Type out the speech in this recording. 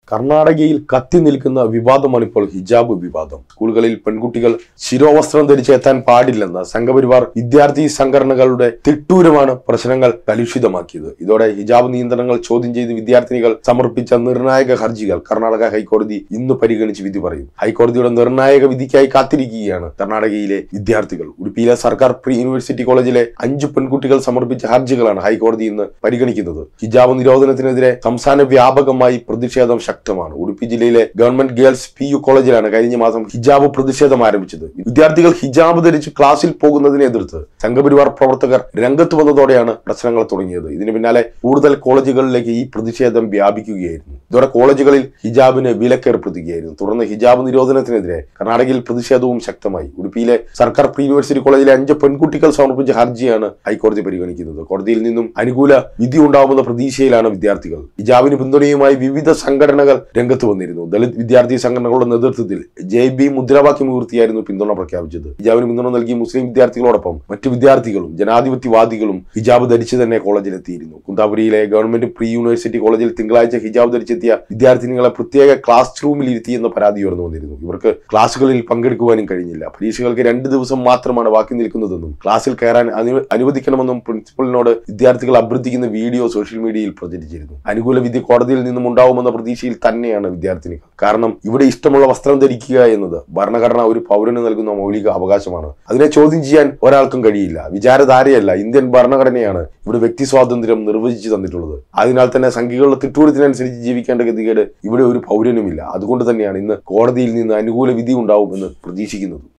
കർണാടകയിൽ കത്തി നിൽക്കുന്ന വിവാദമാണ് ഇപ്പോൾ ഹിജാബ് വിവാദം സ്കൂളുകളിൽ പെൺകുട്ടികൾ ശിരോവസ്ത്രം ധരിച്ച് എത്താൻ പാടില്ലെന്ന സംഘപരിവാർ വിദ്യാർത്ഥി സംഘടനകളുടെ തിട്ടൂരമാണ് പ്രശ്നങ്ങൾ കലുഷിതമാക്കിയത് ഇതോടെ ഹിജാബ് നിയന്ത്രണങ്ങൾ ചോദ്യം ചെയ്ത് വിദ്യാർത്ഥിനികൾ സമർപ്പിച്ച നിർണായക ഹർജികൾ കർണാടക ഹൈക്കോടതി ഇന്ന് പരിഗണിച്ച് വിധി പറയും ഹൈക്കോടതിയുടെ നിർണായക വിധിക്കായി കാത്തിരിക്കുകയാണ് കർണാടകയിലെ വിദ്യാർത്ഥികൾ ഉടുപ്പിയിലെ സർക്കാർ പ്രീ യൂണിവേഴ്സിറ്റി കോളേജിലെ അഞ്ച് പെൺകുട്ടികൾ സമർപ്പിച്ച ഹർജികളാണ് ഹൈക്കോടതി ഇന്ന് പരിഗണിക്കുന്നത് ഹിജാബ് നിരോധനത്തിനെതിരെ സംസ്ഥാന വ്യാപകമായി പ്രതിഷേധം ശക്തമാണ് ഉടുപ്പി ജില്ലയിലെ ഗവൺമെന്റ് ഗേൾസ് പി യു കോളേജിലാണ് കഴിഞ്ഞ മാസം ഹിജാബ് പ്രതിഷേധം ആരംഭിച്ചത് വിദ്യാർത്ഥികൾ ഹിജാബ് ധരിച്ച് ക്ലാസ്സിൽ പോകുന്നതിനെ എതിർത്ത് സംഘപരിവാർ പ്രവർത്തകർ രംഗത്ത് വന്നതോടെയാണ് പ്രശ്നങ്ങൾ തുടങ്ങിയത് ഇതിന് പിന്നാലെ കൂടുതൽ കോളേജുകളിലേക്ക് ഈ പ്രതിഷേധം വ്യാപിക്കുകയായിരുന്നു ഇതോടെ കോളേജുകളിൽ ഹിജാബിന് വിലക്കേർപ്പെടുത്തുകയായിരുന്നു തുടർന്ന് ഹിജാബ് നിരോധനത്തിനെതിരെ കർണാടകയിൽ പ്രതിഷേധവും ശക്തമായി ഉടുപ്പിയിലെ സർക്കാർ പ്രീ യൂണിവേഴ്സിറ്റി കോളേജിലെ അഞ്ച് പെൺകുട്ടികൾ സമർപ്പിച്ച ഹർജിയാണ് ഹൈക്കോടതി പരിഗണിക്കുന്നത് കോടതിയിൽ നിന്നും അനുകൂല വിധി ഉണ്ടാവുമെന്ന പ്രതീക്ഷയിലാണ് വിദ്യാർത്ഥികൾ ഹിജാബിന് പിന്തുണയുമായി വിവിധ സംഘടനകൾ രംഗത്ത് വന്നിരുന്നു ദളിത് വിദ്യാർത്ഥി സംഘടനകളുടെ നേതൃത്വത്തിൽ ജെ ബി മുദ്രാവാക്യം ഉയർത്തിയായിരുന്നു പിന്തുണ പ്രഖ്യാപിച്ചത് ഹിജാബിന് പിന്തുണ നൽകിയ മുസ്ലിം വിദ്യാർത്ഥികളോടൊപ്പം മറ്റു വിദ്യാർത്ഥികളും ജനാധിപത്യവാദികളും ഹിജാബ് ധരിച്ച് തന്നെ കോളേജിലെത്തിയിരുന്നു കുന്താപുരിയിലെ ഗവൺമെന്റ് പ്രീ യൂണിവേഴ്സിറ്റി കോളേജിൽ തിങ്കളാഴ്ച ഹിജാബ് ധരിച്ചെത്തിയ വിദ്യാർത്ഥിനികളെ പ്രത്യേക ക്ലാസ് റൂമിൽ ഇരുത്തിയെന്ന പരാതി ഉയർന്നു വന്നിരുന്നു ഇവർക്ക് ക്ലാസുകളിൽ പങ്കെടുക്കുവാനും കഴിഞ്ഞില്ല പരീക്ഷകൾക്ക് രണ്ട് ദിവസം മാത്രമാണ് ബാക്കി നിൽക്കുന്നതെന്നും ക്ലാസ്സിൽ കയറാൻ അനു- അനുവദിക്കണമെന്നും പ്രിൻസിപ്പലിനോട് വിദ്യാർത്ഥികൾ അഭ്യർത്ഥിക്കുന്ന വീഡിയോ സോഷ്യൽ മീഡിയയിൽ പ്രചരിച്ചിരുന്നു അനുകൂല വിധി കോടതിയിൽ നിന്നും ഉണ്ടാവുമെന്ന പ്രതീക്ഷയിൽ തന്നെയാണ് വിദ്യാർത്ഥിനികൾ കാരണം ഇവിടെ ഇഷ്ടമുള്ള വസ്ത്രം ധരിക്കുക എന്നത് ഭരണഘടന ഒരു പൗരന് നൽകുന്ന മൗലിക അവകാശമാണ് അതിനെ ചോദ്യം ചെയ്യാൻ ഒരാൾക്കും കഴിയില്ല വിചാരധാരയല്ല ഇന്ത്യൻ ഭരണഘടനയാണ് ഇവിടെ വ്യക്തി സ്വാതന്ത്ര്യം നിർവചിച്ചു തന്നിട്ടുള്ളത് അതിനാൽ തന്നെ സംഘികളുടെ തിട്ടൂരത്തിനനുസരിച്ച് ജീവിക്കേണ്ട ഗതികേട് ഇവിടെ ഒരു പൗരനുമില്ല അതുകൊണ്ട് തന്നെയാണ് ഇന്ന് കോടതിയിൽ നിന്ന് അനുകൂല വിധി ഉണ്ടാവുമെന്ന് പ്രതീക്ഷിക്കുന്നത്